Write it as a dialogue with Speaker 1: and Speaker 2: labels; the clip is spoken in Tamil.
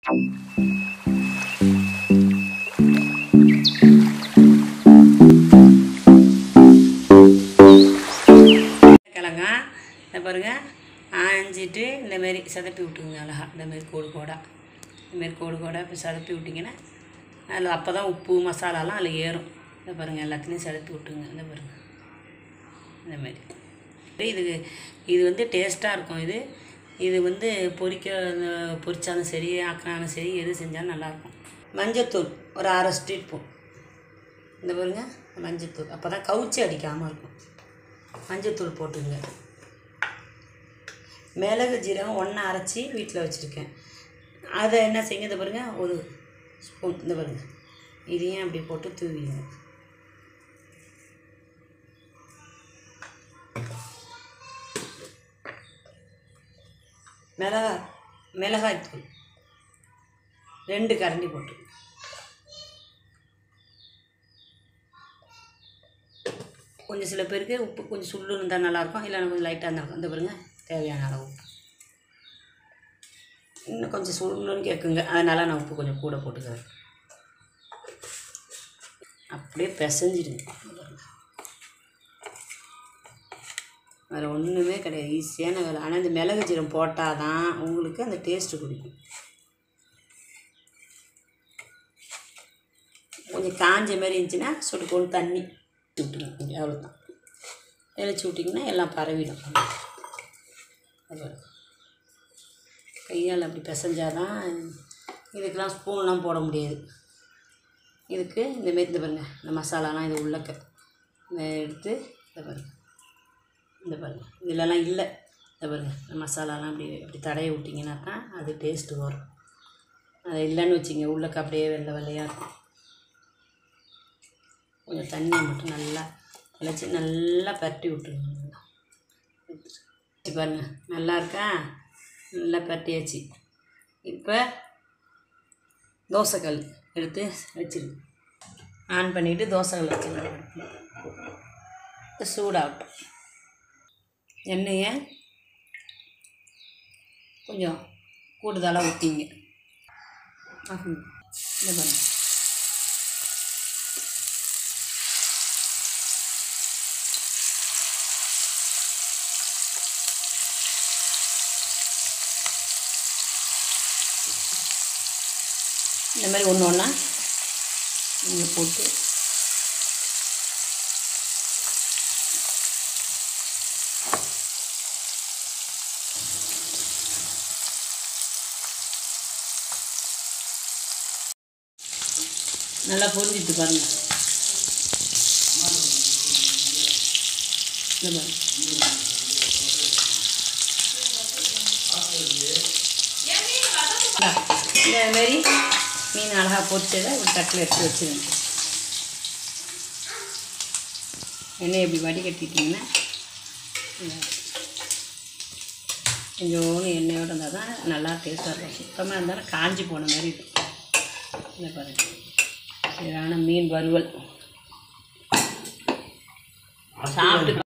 Speaker 1: கிழங்க இந்த பாருங்க ஆஞ்சிட்டு இந்தமாரி சதப்பி விட்டுக்குங்க அழகா இந்தமாரி கோடு கோடாக இந்தமாரி கோடு கோடாக இப்போ சதப்பி விட்டிங்கன்னா அதில் அப்போ தான் உப்பு மசாலாலாம் அதில் ஏறும் இந்த பாருங்கள் எல்லாத்துலேயும் சதப்பி விட்டுங்க இந்த பாருங்கள் இந்தமாரி இது இது வந்து டேஸ்ட்டாக இருக்கும் இது இது வந்து பொரிக்க பொரிச்சாலும் சரி ஆக்கினாலும் சரி எது செஞ்சாலும் நல்லாயிருக்கும் மஞ்சத்தூள் ஒரு அரை ஸ்டீட் இந்த பாருங்க மஞ்சத்தூள் அப்போ தான் கவுச்சி அடிக்காமல் இருக்கும் மஞ்சத்தூள் போட்டுங்க மிளகு ஜீரகம் ஒன்றா அரைச்சி வீட்டில் வச்சுருக்கேன் அதை என்ன செய்யுங்க இந்த பாருங்க ஒரு ஸ்பூன் இந்த பாருங்க இதையும் அப்படி போட்டு தூவிடுங்க மிளகாய் மிளகாய் தூள் ரெண்டு கரண்டி போட்டு கொஞ்சம் சில பேருக்கு உப்பு கொஞ்சம் சுள்ளு இருந்தால் நல்லாயிருக்கும் இல்லைன்னா கொஞ்சம் லைட்டாக இருந்தால் இருக்கும் இந்த பாருங்க தேவையான அளவு உப்பு இன்னும் கொஞ்சம் சுள்ளுன்னு கேட்குங்க அதனால் நான் உப்பு கொஞ்சம் கூட போட்டுக்கிறேன் அப்படியே பிசைஞ்சிடுங்க வேறு ஒன்றுமே கிடையாது ஈஸியான வேலை ஆனால் இந்த மிளகு ஜீரம் போட்டால் தான் உங்களுக்கு அந்த டேஸ்ட்டு பிடிக்கும் கொஞ்சம் காஞ்ச மாதிரி இருந்துச்சுன்னா சுடு கொண்டு தண்ணி விட்டுருங்க கொஞ்சம் அவ்வளோதான் தெளிச்சு விட்டிங்கன்னா எல்லாம் பரவிடும் அது பாருங்க. கையால் அப்படி பிசைஞ்சாதான் இதுக்கெல்லாம் ஸ்பூன்லாம் போட முடியாது இதுக்கு இந்த மாரி இந்த பாருங்க இந்த மசாலாலாம் இது உள்ளக்க இதை எடுத்து இதை பாருங்க இந்த பாருங்க இதுலலாம் இல்லை இந்த பாருங்க இந்த மசாலாலாம் அப்படி அப்படி தடைய விட்டிங்கன்னா தான் அது டேஸ்ட்டு வரும் அது இல்லைன்னு வச்சிங்க உள்ளக்க அப்படியே வெள்ளை வெள்ளையாக இருக்கும் கொஞ்சம் தண்ணியை மட்டும் நல்லா தெளிச்சு நல்லா பரட்டி விட்டுருங்க நல்லா. வச்சு பாருங்க நல்லா இருக்கா நல்லா பரட்டியாச்சு இப்போ தோசைக்கல் எடுத்து வச்சிருங்க ஆன் பண்ணிவிட்டு தோசைக்கல் வச்சுருங்க சூடாகட்டும் எண்ணெயை கொஞ்சம் கூடுதலாக ஊற்றிங்க ஆகும் இந்த பாருங்க இந்த மாதிரி ஒன்று ஒன்றா நீங்கள் போட்டு நல்லா பொரிஞ்சிட்டு பாருங்க இந்த பாருங்க இந்தா, இந்த மாதிரி மீன் அழகாக பொரிச்சதை ஒரு தட்டில் எடுத்து வச்சுருங்க எண்ணெய் இப்படி வடிகட்டிட்டிங்கன்னா கொஞ்சோண்டு எண்ணெயோடு இருந்தால் தான் நல்லா டேஸ்ட்டாக இருக்கும் சுத்தமாக இருந்தாலும் காஞ்சி போன மாதிரி இருக்கும் இந்த பாருங்க சரியான மீன் வறுவல் சாப்பிட்டு